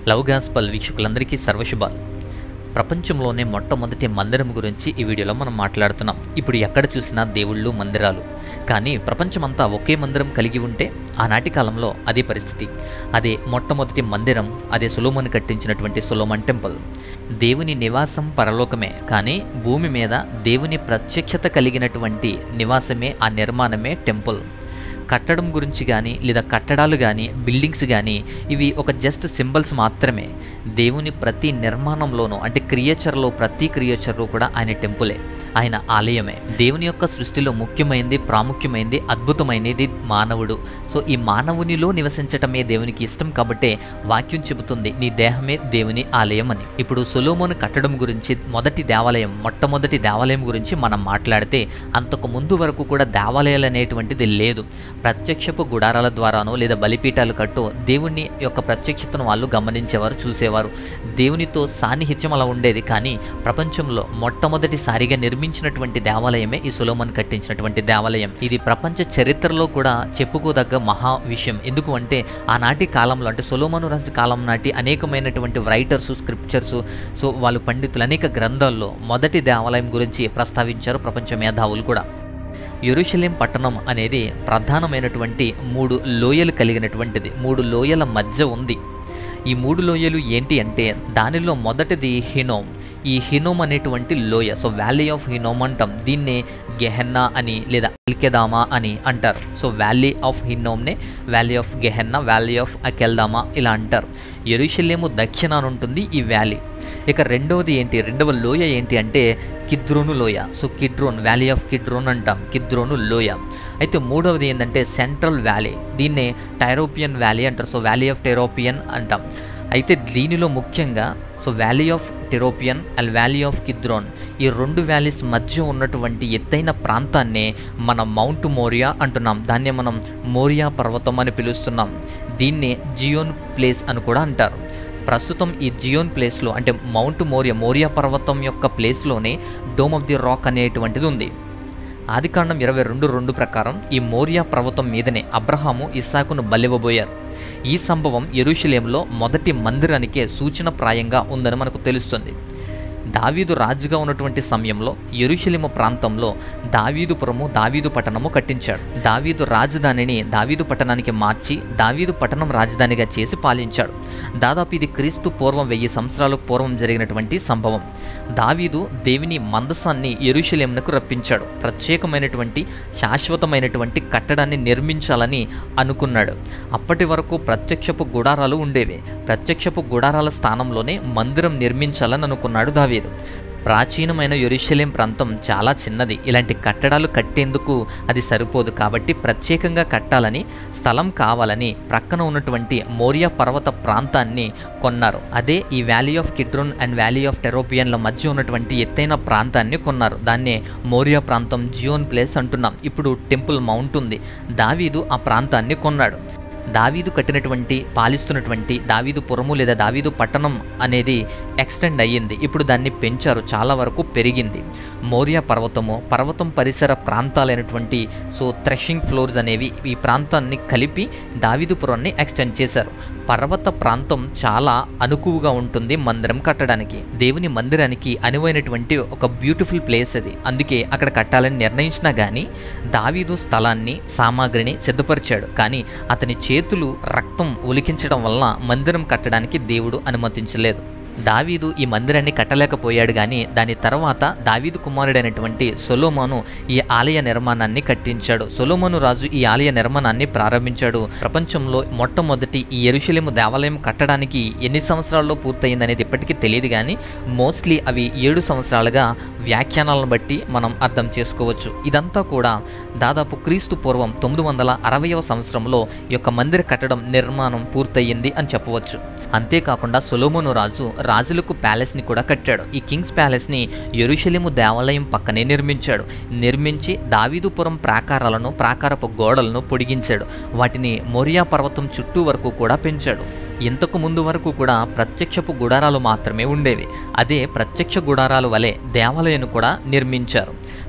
love gospel వీక్షకులందరికీ సర్వశుభాలు ప్రపంచంలోనే మొట్టమొదటి మందిరం గురించి ఈ వీడియోలో మనం మాట్లాడుతున్నాం ఇప్పుడు ఎక్కడ చూసినా దేవుళ్ళు మందిరాలు కానీ ప్రపంచమంతా ఒకే మందిరం కలిగి ఉంటే ఆనాటి కాలంలో అదే పరిస్థితి అదే మొట్టమొదటి మందిరం అదే సులోమన్ కట్టించినటువంటి సులోమన్ టెంపుల్ దేవుని నివాసం పరలోకమే కానీ భూమి మీద దేవుని ప్రత్యక్షత కలిగినటువంటి నివాసమే ఆ నిర్మాణమే టెంపుల్ కట్టడం గురించి కానీ లేదా కట్టడాలు కానీ బిల్డింగ్స్ కానీ ఇవి ఒక జస్ట్ సింబల్స్ మాత్రమే దేవుని ప్రతి నిర్మాణంలోనూ అంటే క్రియేచర్లో ప్రతి క్రియేచర్లో కూడా ఆయన టెంపులే ఆయన ఆలయమే దేవుని యొక్క సృష్టిలో ముఖ్యమైనది ప్రాముఖ్యమైనది అద్భుతమైనది మానవుడు సో ఈ మానవునిలో నివసించటమే దేవునికి ఇష్టం కాబట్టే వాక్యం చెబుతుంది నీ దేహమే దేవుని ఆలయం అని ఇప్పుడు సొలోమోను కట్టడం గురించి మొదటి దేవాలయం మొట్టమొదటి దేవాలయం గురించి మనం మాట్లాడితే అంతకు ముందు వరకు కూడా దేవాలయాలు అనేటువంటిది లేదు ప్రత్యక్షపు గుడారాల ద్వారానో లేదా బలిపీఠాలు కట్టు దేవుని యొక్క ప్రత్యక్షతను వాళ్ళు గమనించేవారు చూసేవారు దేవునితో సాన్నిహిత్యం అలా ఉండేది కానీ ప్రపంచంలో మొట్టమొదటిసారిగా నిర్మించినటువంటి దేవాలయమే ఈ సులోమన్ కట్టించినటువంటి దేవాలయం ఇది ప్రపంచ చరిత్రలో కూడా చెప్పుకోదగ్గ మహా విషయం ఎందుకు అంటే ఆనాటి కాలంలో అంటే సొలోమను రాసి కాలం నాటి అనేకమైనటువంటి రైటర్స్ స్క్రిప్చర్స్ సో వాళ్ళు పండితులు అనేక గ్రంథాల్లో మొదటి దేవాలయం గురించి ప్రస్తావించారు ప్రపంచ మేధావులు కూడా యెరూషలేం పట్టణం అనేది ప్రధానమైనటువంటి మూడు లోయలు కలిగినటువంటిది మూడు లోయల మధ్య ఉంది ఈ మూడు లోయలు ఏంటి అంటే దానిలో మొదటిది హినోమ్ ఈ హినోమ్ అనేటువంటి లోయ సో వ్యాలీ ఆఫ్ హినోమ్ అంటాం దీన్నే గెహెన్నా అని లేదా అల్కెదామా అని అంటారు సో వ్యాలీ ఆఫ్ హినోమ్నే valley of Gehenna valley of Akeldama ఇలా అంటారు ఎరుషలేము దక్షిణాన ఉంటుంది ఈ వ్యాలీ ఇక రెండవది ఏంటి రెండవ లోయ ఏంటి అంటే కిద్రోను లోయ so Kidron valley of Kidron అంటాం కిద్రోను లోయ అయితే మూడవది ఏంటంటే సెంట్రల్ వ్యాలీ దీన్నే టైరోపియన్ వ్యాలీ అంటారు సో వ్యాలీ ఆఫ్ టైరోపియన్ అంటాం అయితే దీనిలో ముఖ్యంగా so valley of Tyropoeon and valley of Kidron ఈ రెండు వ్యాలీస్ మధ్య ఉన్నటువంటి ఎత్తైన ప్రాంతాన్నే మనం మౌంట్ మోరియా అంటున్నాం దాన్నే మనం మోరియా పర్వతం అని పిలుస్తున్నాం దీన్నే జియోన్ ప్లేస్ అని కూడా అంటారు ప్రస్తుతం ఈ జియోన్ ప్లేస్లో అంటే మౌంట్ మోరియా మోరియా పర్వతం యొక్క ప్లేస్లోనే డోమ్ ఆఫ్ ది రాక్ అనేటువంటిది ఉంది ఆదికాండం ఇరవై రెండు రెండు ప్రకారం ఈ మోరియా పర్వతం మీదనే అబ్రహాము ఇస్సాకును బలివ్వబోయారు ఈ సంభవం ఎరుషలేంలో మొదటి మందిరానికే సూచనప్రాయంగా ఉందని మనకు తెలుస్తుంది దావీదు రాజుగా ఉన్నటువంటి సమయంలో ఎరుషలేము ప్రాంతంలో దావీదుపురము దావీదు పట్టణము కట్టించాడు దావీదు రాజధానిని దావీదు పట్టణానికి మార్చి దావీదు పట్టణం రాజధానిగా చేసి పాలించాడు దాదాపు ఇది క్రీస్తు పూర్వం వెయ్యి సంవత్సరాలకు పూర్వం జరిగినటువంటి సంభవం దావీదు దేవుని మందసాన్ని ఎరుషలేమునకు రప్పించాడు ప్రత్యేకమైనటువంటి శాశ్వతమైనటువంటి కట్టడాన్ని నిర్మించాలని అనుకున్నాడు అప్పటి వరకు ప్రత్యక్షపు గుడారాలు ఉండేవి ప్రత్యక్షపు గుడారాల స్థానంలోనే మందిరం నిర్మించాలని అనుకున్నాడు దావీదు ప్రాచీనమైన యొరిశలేం ప్రాంతం చాలా చిన్నది ఇలాంటి కట్టడాలు కట్టేందుకు అది సరిపోదు కాబట్టి ప్రత్యేకంగా కట్టాలని స్థలం కావాలని ప్రక్కన ఉన్నటువంటి మోరియా పర్వత ప్రాంతాన్ని కొన్నారు అదే ఈ valley of Kidron and valley of టెరోపియన్ల మధ్య ఉన్నటువంటి ఎత్తైన ప్రాంతాన్ని కొన్నారు దాన్నే మోరియా ప్రాంతం జియోన్ ప్లేస్ అంటున్నాం ఇప్పుడు టెంపుల్ మౌంట్ ఉంది దావీదు ఆ ప్రాంతాన్ని కొన్నాడు దావీదు కట్టినటువంటి పాలిస్తున్నటువంటి దావీదు పురము లేదా దావీదు పట్టణం అనేది ఎక్స్టెండ్ అయ్యింది ఇప్పుడు దాన్ని పెంచారు చాలా వరకు పెరిగింది మోరియా పర్వతము పర్వతం పరిసర ప్రాంతాలైనటువంటి సో థ్రెషింగ్ ఫ్లోర్స్ అనేవి ఈ ప్రాంతాన్ని కలిపి దావీదుపురాన్ని ఎక్స్టెండ్ చేశారు పర్వత ప్రాంతం చాలా అనుకువగా ఉంటుంది మందిరం కట్టడానికి దేవుని మందిరానికి అనువైనటువంటి ఒక బ్యూటిఫుల్ ప్లేస్ అది అందుకే అక్కడ కట్టాలని నిర్ణయించినా కానీ దావీదు స్థలాన్ని సామాగ్రిని సిద్ధపరిచాడు కానీ అతని చేతులు రక్తం ఒలికించడం వలన మందిరం కట్టడానికి దేవుడు అనుమతించలేదు దావీదు ఈ మందిరాన్ని కట్టలేకపోయాడు కానీ దాని తర్వాత దావీదు కుమారుడైనటువంటి సొలోమోను ఈ ఆలయ నిర్మాణాన్ని కట్టించాడు సొలోమోను రాజు ఈ ఆలయ నిర్మాణాన్ని ప్రారంభించాడు ప్రపంచంలో మొట్టమొదటి ఈ ఎరుషలేము దేవాలయం కట్టడానికి ఎన్ని సంవత్సరాల్లో పూర్తయిందనేది ఇప్పటికీ తెలియదు కానీ మోస్ట్లీ అవి ఏడు సంవత్సరాలుగా వ్యాఖ్యానాలను బట్టి మనం అర్థం చేసుకోవచ్చు ఇదంతా కూడా దాదాపు క్రీస్తు పూర్వం తొమ్మిది వందల అరవయవ సంవత్సరంలో ఈ యొక్క మందిర కట్టడం నిర్మాణం పూర్తయింది అని చెప్పవచ్చు అంతేకాకుండా సొలోమోను రాజు రాజులకు ప్యాలెస్ని కూడా కట్టాడు ఈ కింగ్స్ ప్యాలెస్ని ఎరుషలేము దేవాలయం పక్కనే నిర్మించాడు నిర్మించి దావీదుపురం ప్రాకారాలను ప్రాకారపు గోడలను పొడిగించాడు వాటిని మొరియా పర్వతం చుట్టూ వరకు కూడా పెంచాడు ఇంతకు ముందు వరకు కూడా ప్రత్యక్షపు గుడారాలు మాత్రమే ఉండేవి అదే ప్రత్యక్ష గుడారాలు వలె దేవాలయాన్ని కూడా నిర్మించారు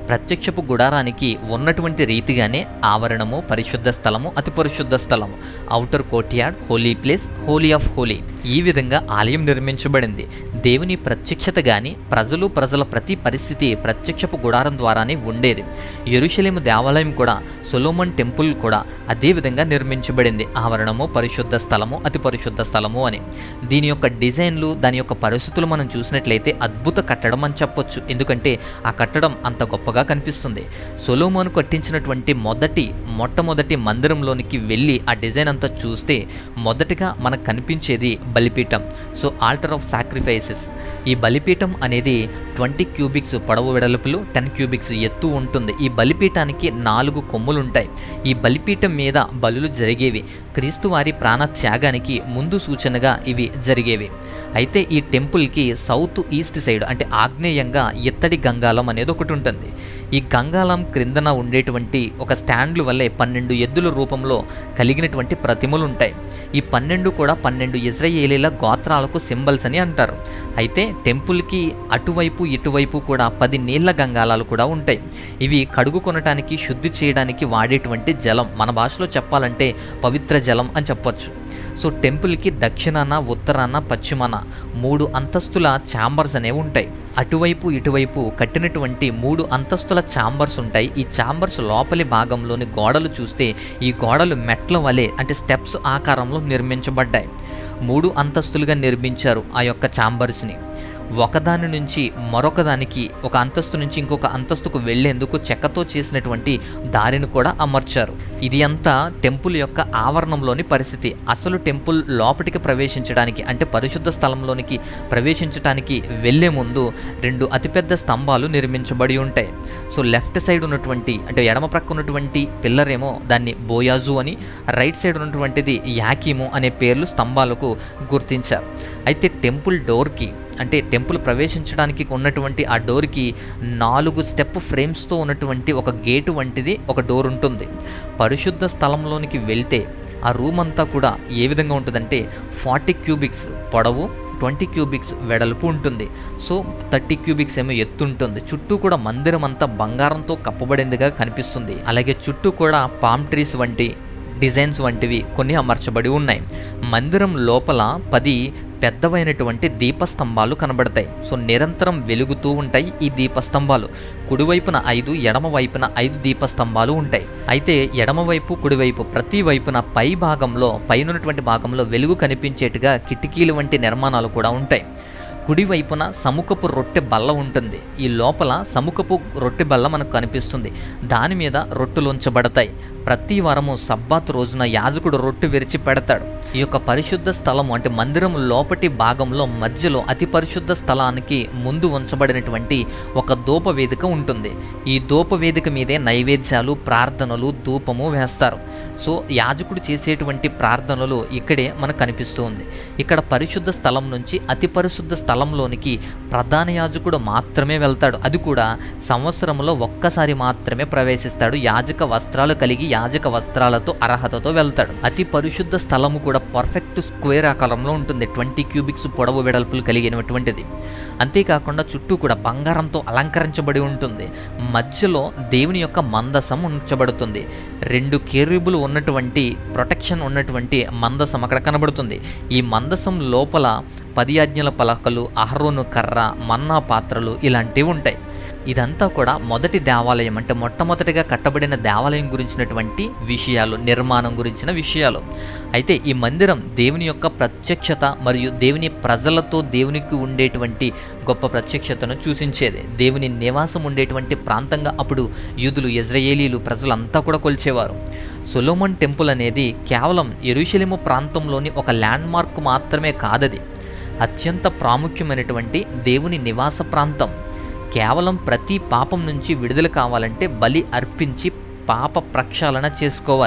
ప్రత్యక్షపు గుడారానికి ఉన్నటువంటి రీతిగానే ఆవరణము పరిశుద్ధ స్థలము అతి పరిశుద్ధ స్థలము outer courtyard holy place holy of holy ఈ విధంగా ఆలయం నిర్మించబడింది దేవుని ప్రత్యక్షత గాని ప్రజలు ప్రజల ప్రతి పరిస్థితి ప్రత్యక్షపు గుడారం ద్వారానే ఉండేది ఎరుషలేము దేవాలయం కూడా సొలోమన్ టెంపుల్ కూడా అదే విధంగా నిర్మించబడింది ఆవరణము పరిశుద్ధ స్థలము అతి పరిశుద్ధ స్థలము అని దీని యొక్క డిజైన్లు దాని యొక్క పరిస్థితులు మనం చూసినట్లయితే అద్భుత కట్టడం అని చెప్పొచ్చు ఎందుకంటే ఆ కట్టడం అంత గొప్పగా కనిపిస్తుంది సొలోమోను కట్టించినటువంటి మొదటి మొట్టమొదటి మందిరంలోనికి వెళ్ళి ఆ డిజైన్ అంతా చూస్తే మొదటిగా మనకు కనిపించేది బలిపీఠం సో ఆల్టర్ ఆఫ్ సాక్రిఫైసెస్ ఈ బలిపీఠం అనేది ట్వంటీ క్యూబిక్స్ పొడవు వెడల్పులు టెన్ క్యూబిక్స్ ఎత్తు ఉంటుంది ఈ బలిపీఠానికి నాలుగు కొమ్ములు ఉంటాయి ఈ బలిపీఠం మీద బలులు జరిగేవి క్రీస్తు వారి ప్రాణ త్యాగానికి ముందు సూచనగా ఇవి జరిగేవి అయితే ఈ టెంపుల్కి సౌత్ ఈస్ట్ సైడ్ అంటే ఆగ్నేయంగా ఎత్తడి గంగాలం అనేది ఒకటి ఉంటుంది ఈ గంగాలం క్రిందన ఉండేటువంటి ఒక స్టాండ్లు వల్లే పన్నెండు ఎద్దుల రూపంలో కలిగినటువంటి ప్రతిమలు ఉంటాయి ఈ పన్నెండు కూడా పన్నెండు ఇజ్రాయేలీల గోత్రాలకు సింబల్స్ అని అంటారు అయితే టెంపుల్కి అటువైపు ఇటువైపు కూడా పది నీళ్ల గంగాలాలు కూడా ఉంటాయి ఇవి కడుగు కొనటానికి శుద్ధి చేయడానికి వాడేటువంటి జలం మన భాషలో చెప్పాలంటే పవిత్ర జలం అని చెప్పొచ్చు సో టెంపుల్కి దక్షిణాన ఉత్తరాన పశ్చిమాన మూడు అంతస్తుల ఛాంబర్స్ అనేవి ఉంటాయి అటువైపు ఇటువైపు కట్టినటువంటి మూడు అంతస్తుల ఛాంబర్స్ ఉంటాయి ఈ ఛాంబర్స్ లోపలి భాగంలోని గోడలు చూస్తే ఈ గోడలు మెట్ల వలె అంటే స్టెప్స్ ఆకారంలో నిర్మించబడ్డాయి మూడు అంతస్తులుగా నిర్మించారు ఆ యొక్క ఛాంబర్స్ని ఒకదాని నుంచి మరొక దానికి ఒక అంతస్తు నుంచి ఇంకొక అంతస్తుకు వెళ్లేందుకు చెక్కతో చేసినటువంటి దారిని కూడా అమర్చారు ఇది అంతా టెంపుల్ యొక్క ఆవరణంలోని పరిస్థితి అసలు టెంపుల్ లోపలికి ప్రవేశించడానికి అంటే పరిశుద్ధ స్థలంలోనికి ప్రవేశించడానికి వెళ్లే ముందు రెండు అతిపెద్ద స్తంభాలు నిర్మించబడి ఉంటాయి సో లెఫ్ట్ సైడ్ ఉన్నటువంటి అంటే ఎడమ ప్రక్క ఉన్నటువంటి పిల్లర్ ఏమో దాన్ని బోయాజు అని రైట్ సైడ్ ఉన్నటువంటిది యాకీము అనే పేర్లు స్తంభాలకు గుర్తించారు అయితే టెంపుల్ డోర్కి అంటే టెంపుల్ ప్రవేశించడానికి ఉన్నటువంటి ఆ డోర్కి నాలుగు స్టెప్ ఫ్రేమ్స్తో ఉన్నటువంటి ఒక గేటు వంటిది ఒక డోర్ ఉంటుంది పరిశుద్ధ స్థలంలోనికి వెళ్తే ఆ రూమ్ అంతా కూడా ఏ విధంగా ఉంటుందంటే ఫార్టీ క్యూబిక్స్ పొడవు ట్వంటీ క్యూబిక్స్ వెడల్పు ఉంటుంది సో థర్టీ క్యూబిక్స్ ఏమో ఎత్తు ఉంటుంది చుట్టూ కూడా మందిరం అంతా బంగారంతో కప్పబడిందిగా కనిపిస్తుంది అలాగే చుట్టూ కూడా పామ్ ట్రీస్ వంటి డిజైన్స్ వంటివి కొన్ని అమర్చబడి ఉన్నాయి మందిరం లోపల పది పెద్దవైనటువంటి దీపస్తంభాలు కనబడతాయి సో నిరంతరం వెలుగుతూ ఉంటాయి ఈ దీపస్తంభాలు కుడివైపున ఐదు ఎడమ వైపున ఐదు దీపస్తంభాలు ఉంటాయి అయితే ఎడమవైపు కుడివైపు ప్రతి వైపున పై భాగంలో పైనున్నటువంటి భాగంలో వెలుగు కనిపించేట్టుగా కిటికీలు వంటి నిర్మాణాలు కూడా ఉంటాయి కుడివైపున సముఖపు రొట్టె బల్ల ఉంటుంది ఈ లోపల సముఖపు రొట్టె బల్ల మనకు కనిపిస్తుంది దాని మీద రొట్టెలు ఉంచబడతాయి ప్రతి వారము సబ్బాత్ రోజున యాజకుడు రొట్టె విరిచి పెడతాడు ఈ యొక్క పరిశుద్ధ స్థలము అంటే మందిరం లోపటి భాగంలో మధ్యలో అతి పరిశుద్ధ స్థలానికి ముందు ఉంచబడినటువంటి ఒక ధూప వేదిక ఉంటుంది ఈ ధూప వేదిక మీదే నైవేద్యాలు ప్రార్థనలు ధూపము వేస్తారు సో యాజకుడు చేసేటువంటి ప్రార్థనలు ఇక్కడే మనకు కనిపిస్తూ ఉంది ఇక్కడ పరిశుద్ధ స్థలం నుంచి అతి పరిశుద్ధ స్థలంలోనికి ప్రధాన యాజకుడు మాత్రమే వెళ్తాడు అది కూడా సంవత్సరంలో ఒక్కసారి మాత్రమే ప్రవేశిస్తాడు యాజక వస్త్రాలు కలిగి యాజక వస్త్రాలతో అర్హతతో వెళ్తాడు అతి పరిశుద్ధ స్థలము కూడా పర్ఫెక్ట్ స్క్వేర్ ఆకారంలో ఉంటుంది ట్వంటీ క్యూబిక్స్ పొడవు వెడల్పులు కలిగినటువంటిది అంతేకాకుండా చుట్టూ కూడా బంగారంతో అలంకరించబడి ఉంటుంది మధ్యలో దేవుని యొక్క మందసం ఉంచబడుతుంది రెండు కేరుబులు ఉన్నటువంటి ప్రొటెక్షన్ ఉన్నటువంటి మందసం అక్కడ కనబడుతుంది ఈ మందసం లోపల పది ఆజ్ఞల పలకలు అహరోను కర్ర మన్నా పాత్రలు ఇలాంటివి ఉంటాయి ఇదంతా కూడా మొదటి దేవాలయం అంటే మొట్టమొదటిగా కట్టబడిన దేవాలయం గురించినటువంటి విషయాలు నిర్మాణం గురించిన విషయాలు అయితే ఈ మందిరం దేవుని యొక్క ప్రత్యక్షత మరియు దేవుని ప్రజలతో దేవునికి ఉండేటువంటి గొప్ప ప్రత్యక్షతను సూచించేది దేవుని నివాసం ఉండేటువంటి ప్రాంతంగా అప్పుడు యూదులు ఇజ్రాయేలీలు ప్రజలంతా కూడా కొలిచేవారు సొలోమన్ టెంపుల్ అనేది కేవలం ఎరుషలేము ప్రాంతంలోని ఒక ల్యాండ్ మార్క్ మాత్రమే కాదది అత్యంత ప్రాముఖ్యమైనటువంటి దేవుని నివాస ప్రాంతం కేవలం ప్రతి పాపం నుంచి విడుదల కావాలంటే బలి అర్పించి పాప ప్రక్షాళన చేసుకోవాలి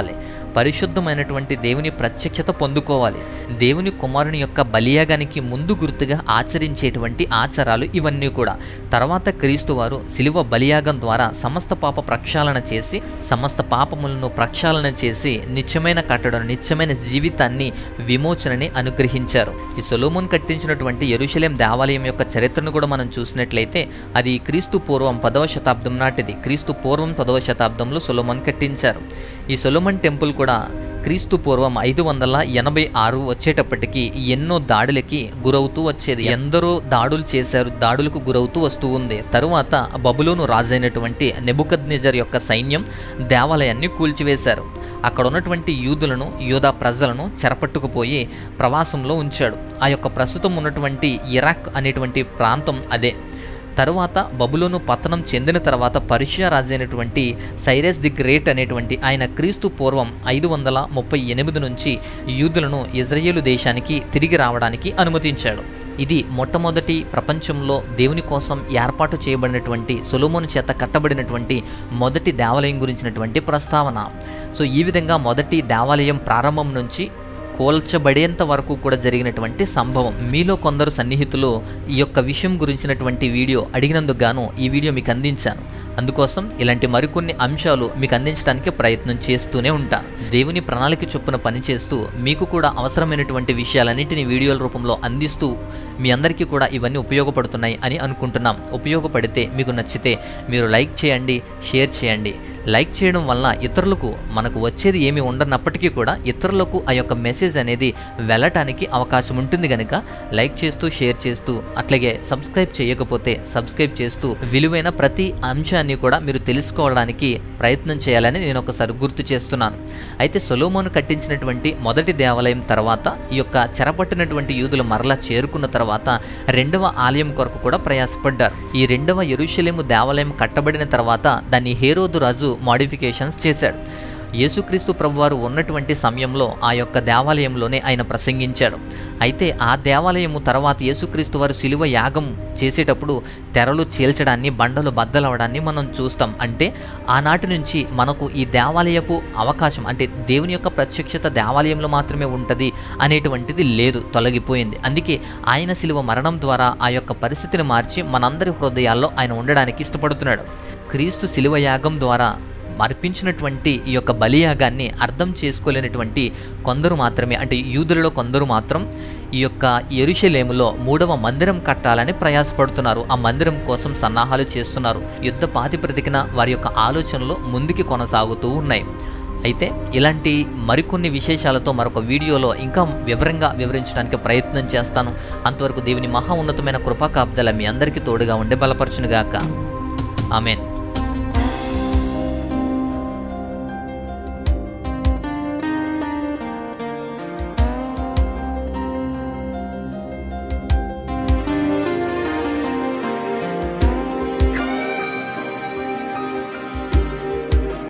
పరిశుద్ధమైనటువంటి దేవుని ప్రత్యక్షత పొందుకోవాలి దేవుని కుమారుని యొక్క బలియాగానికి ముందు గుర్తుగా ఆచరించేటువంటి ఆచారాలు ఇవన్నీ కూడా తర్వాత క్రీస్తు వారు శిలువ బలియాగం ద్వారా సమస్త పాప ప్రక్షాళన చేసి సమస్త పాపములను ప్రక్షాళన చేసి నిత్యమైన కట్టడం నిత్యమైన జీవితాన్ని విమోచనని అనుగ్రహించారు ఈ సొలోమోన్ కట్టించినటువంటి ఎరుషలేం దేవాలయం యొక్క చరిత్రను కూడా మనం చూసినట్లయితే అది క్రీస్తు పూర్వం పదవ శతాబ్దం నాటిది క్రీస్తు పూర్వం పదవ శతాబ్దంలో సొలోమన్ కట్టించారు ఈ సొలోమన్ టెంపుల్ కూడా క్రీస్తు పూర్వం ఐదు వందల ఎనభై ఆరు వచ్చేటప్పటికి ఎన్నో దాడులకి గురవుతూ వచ్చేది ఎందరో దాడులు చేశారు దాడులకు గురవుతూ వస్తూ ఉంది తరువాత బబులోను రాజైనటువంటి నెబుకద్నెజర్ యొక్క సైన్యం దేవాలయాన్ని కూల్చివేశారు అక్కడ ఉన్నటువంటి యూదులను యూదా ప్రజలను చెరపట్టుకుపోయి ప్రవాసంలో ఉంచాడు ఆ యొక్క ప్రస్తుతం ఉన్నటువంటి ఇరాక్ అనేటువంటి ప్రాంతం అదే తరువాత బబులోను పతనం చెందిన తర్వాత పర్షియా రాజైనటువంటి సైరస్ ది గ్రేట్ అనేటువంటి ఆయన క్రీస్తు పూర్వం ఐదు వందల ముప్పై ఎనిమిది నుంచి యూదులను ఇజ్రాయేలు దేశానికి తిరిగి రావడానికి అనుమతించాడు ఇది మొట్టమొదటి ప్రపంచంలో దేవుని కోసం ఏర్పాటు చేయబడినటువంటి సొలోమోను చేత కట్టబడినటువంటి మొదటి దేవాలయం గురించినటువంటి ప్రస్తావన సో ఈ విధంగా మొదటి దేవాలయం ప్రారంభం నుంచి కోల్చబడేంత వరకు కూడా జరిగినటువంటి సంభవం మీలో కొందరు సన్నిహితులు ఈ యొక్క విషయం గురించినటువంటి వీడియో అడిగినందుకు గాను ఈ వీడియో మీకు అందించాను అందుకోసం ఇలాంటి మరికొన్ని అంశాలు మీకు అందించడానికి ప్రయత్నం చేస్తూనే ఉంటాను దేవుని ప్రణాళిక చొప్పున పనిచేస్తూ మీకు కూడా అవసరమైనటువంటి విషయాలన్నింటినీ వీడియోల రూపంలో అందిస్తూ మీ అందరికీ కూడా ఇవన్నీ ఉపయోగపడుతున్నాయి అని అనుకుంటున్నాం ఉపయోగపడితే మీకు నచ్చితే మీరు లైక్ చేయండి షేర్ చేయండి లైక్ చేయడం వలన ఇతరులకు మనకు వచ్చేది ఏమి ఉండనప్పటికీ కూడా ఇతరులకు ఆ యొక్క మెసేజ్ అనేది వెళ్ళటానికి అవకాశం ఉంటుంది కనుక లైక్ చేస్తూ షేర్ చేస్తూ అట్లాగే సబ్స్క్రైబ్ చేయకపోతే సబ్స్క్రైబ్ చేస్తూ విలువైన ప్రతి అంశాన్ని కూడా మీరు తెలుసుకోవడానికి ప్రయత్నం చేయాలని నేను ఒకసారి గుర్తు చేస్తున్నాను అయితే సొలోమోను కట్టించినటువంటి మొదటి దేవాలయం తర్వాత ఈ యొక్క చెరపట్టినటువంటి యూదులు మరలా చేరుకున్న తర్వాత రెండవ ఆలయం కొరకు కూడా ప్రయాసపడ్డారు ఈ రెండవ ఎరుషలేము దేవాలయం కట్టబడిన తర్వాత దాన్ని హేరోదు రాజు మాడిఫికేషన్స్ చేశాడు యేసుక్రీస్తు ప్రభువారు ఉన్నటువంటి సమయంలో ఆ యొక్క దేవాలయంలోనే ఆయన ప్రసంగించాడు అయితే ఆ దేవాలయము తర్వాత యేసుక్రీస్తు వారు శిలువ యాగం చేసేటప్పుడు తెరలు చీల్చడాన్ని బండలు బద్దలవడాన్ని మనం చూస్తాం అంటే ఆనాటి నుంచి మనకు ఈ దేవాలయపు అవకాశం అంటే దేవుని యొక్క ప్రత్యక్షత దేవాలయంలో మాత్రమే ఉంటుంది అనేటువంటిది లేదు తొలగిపోయింది అందుకే ఆయన శిలువ మరణం ద్వారా ఆ యొక్క పరిస్థితిని మార్చి మనందరి హృదయాల్లో ఆయన ఉండడానికి ఇష్టపడుతున్నాడు క్రీస్తు శిలువ యాగం ద్వారా అర్పించినటువంటి ఈ యొక్క బలియాగాన్ని అర్థం చేసుకోలేనటువంటి కొందరు మాత్రమే అంటే యూదులలో కొందరు మాత్రం ఈ యొక్క ఎరుషలేములో మూడవ మందిరం కట్టాలని ప్రయాసపడుతున్నారు ఆ మందిరం కోసం సన్నాహాలు చేస్తున్నారు యుద్ధ ప్రాతిపదికన వారి యొక్క ఆలోచనలు ముందుకి కొనసాగుతూ ఉన్నాయి అయితే ఇలాంటి మరికొన్ని విశేషాలతో మరొక వీడియోలో ఇంకా వివరంగా వివరించడానికి ప్రయత్నం చేస్తాను అంతవరకు దేవుని మహా ఉన్నతమైన కృపా కాపుదల మీ అందరికీ తోడుగా ఉండే బలపరచునుగాక ఆమెన్